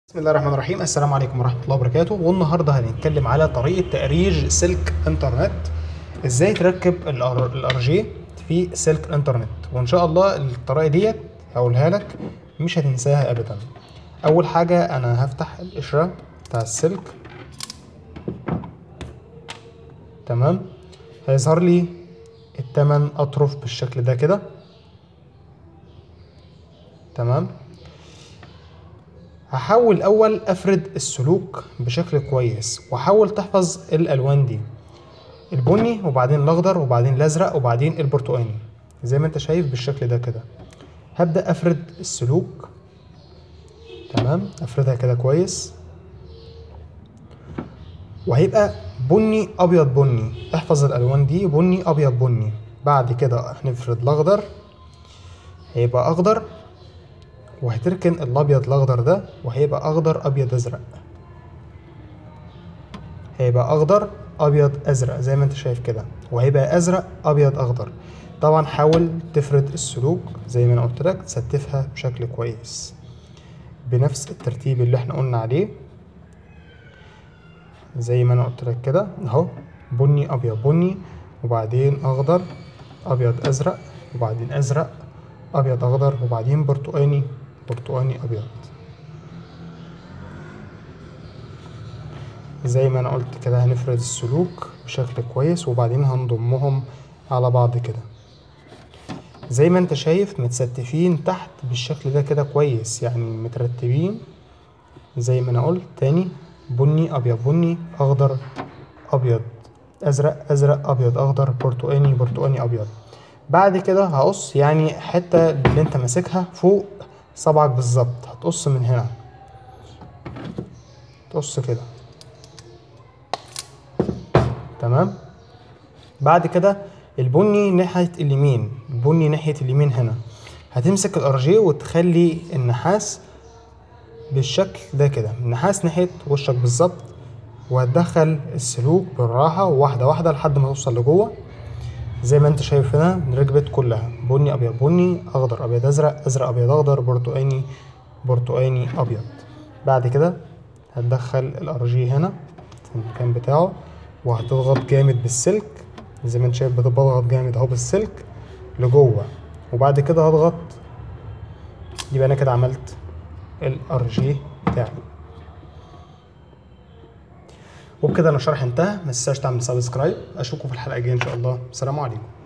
بسم الله الرحمن الرحيم السلام عليكم ورحمه الله وبركاته والنهارده هنتكلم على طريقه تأريج سلك انترنت ازاي تركب الار جي في سلك انترنت وان شاء الله الطريقه ديت هقولها لك مش هتنساها ابدا اول حاجه انا هفتح القشره بتاع السلك تمام هيظهر لي التمن اطرف بالشكل ده كده تمام هحاول الاول افرد السلوك بشكل كويس واحاول تحفظ الالوان دي البني وبعدين الاخضر وبعدين الازرق وبعدين البرتقاني زي ما انت شايف بالشكل ده كده هبدا افرد السلوك تمام افردها كده كويس وهيبقى بني ابيض بني احفظ الالوان دي بني ابيض بني بعد كده هنفرد الاخضر هيبقى اخضر وهتركن الابيض الاخضر ده وهيبقى اخضر ابيض ازرق هيبقى اخضر ابيض ازرق زي ما انت شايف كده وهيبقى ازرق ابيض اخضر طبعا حاول تفرد السلوك زي ما انا قلت لك تستفها بشكل كويس بنفس الترتيب اللي احنا قلنا عليه زي ما انا قلت لك كده اهو بني ابيض بني وبعدين اخضر ابيض ازرق وبعدين ازرق ابيض اخضر وبعدين برتقاني برتقاني ابيض زي ما انا قلت كده هنفرد السلوك بشكل كويس وبعدين هنضمهم على بعض كده زي ما انت شايف متستفين تحت بالشكل ده كده كويس يعني مترتبين زي ما انا قلت تاني بني ابيض بني اخضر ابيض ازرق ازرق ابيض اخضر برتقاني برتقاني ابيض بعد كده هقص يعني حتة اللي انت ماسكها فوق صبعك بالظبط هتقص من هنا تقص كده تمام بعد كده البني ناحية اليمين البني ناحية اليمين هنا هتمسك الارجيه وتخلي النحاس بالشكل ده كده النحاس ناحية وشك بالظبط وهتدخل السلوك بالراحة واحدة واحدة لحد ما توصل لجوه زي ما انت شايف هنا ركبت كلها بني ابيض بني اخضر ابيض ازرق ازرق ابيض اخضر برتقاني برتقاني ابيض بعد كده هتدخل الارجي هنا في المكان بتاعه وهتضغط جامد بالسلك زي ما انت شايف بضغط جامد اهو بالسلك لجوه وبعد كده هضغط يبقى انا كده عملت الارجي بتاعي وبكده انا الشرح انتهى ما تنساش تعمل سبسكرايب اشوفكم في الحلقه الجايه ان شاء الله السلام عليكم